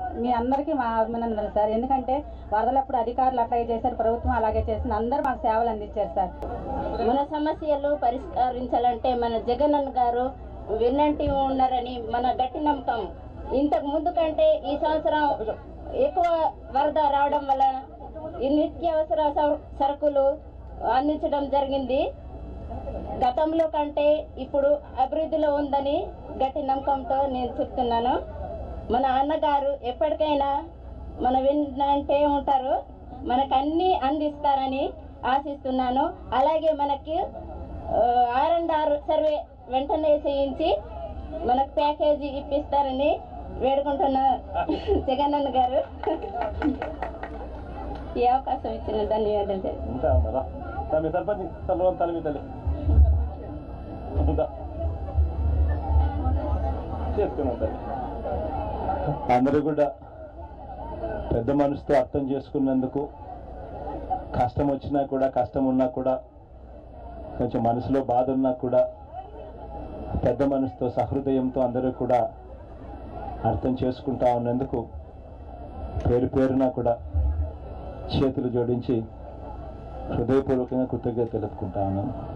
మీ అందరికీ మా అభినందనలు సార్ ఎందుకంటే వరదలప్పుడు అధికారులు అట్లాగే చేశారు ప్రభుత్వం అలాగే చేసింది అందరూ మాకు సేవలు అందించారు సార్ మన సమస్యలు పరిష్కరించాలంటే మన జగనన్న గారు విన్నంటి ఉన్నారని మన గట్టి నమ్మకం ఇంతకు ముందు కంటే ఈ సంవత్సరం ఎక్కువ వరద రావడం వల్ల ఈ నిత్యావసర సర- సరుకులు అందించడం జరిగింది గతంలో కంటే ఇప్పుడు అభివృద్ధిలో ఉందని గట్టి నమ్మకంతో నేను చెప్తున్నాను మన అన్నగారు ఎప్పటికైనా మన విన్నంటే ఉంటారు మనకు అన్ని అందిస్తారని ఆశిస్తున్నాను అలాగే మనకి ఆర్ అండ్ ఆర్ సర్వే వెంటనే చేయించి మనకు ప్యాకేజీ ఇప్పిస్తారని వేడుకుంటున్నా జగనన్న గారు ఈ అవకాశం ఇచ్చిన ధన్యవాదాలు తెలియజేస్తున్నాను. ఇంకా అమ్మరా మీ సర్పంచ్ తల తల మీ తల్లి ఇంకా చేసుకున్నాం తల్లి అందరూ కూడా పెద్ద మనసుతో అర్థం చేసుకున్నందుకు కష్టం వచ్చినా కూడా కష్టం ఉన్నా కూడా కొంచెం మనసులో బాధ ఉన్నా కూడా పెద్ద మనసుతో సహృదయంతో అందరూ కూడా అర్థం చేసుకుంటా ఉన్నందుకు పేరు పేరున కూడా చేతులు జోడించి హృదయపూర్వకంగా కృతజ్ఞత తెలుపుకుంటా ఉన్నాను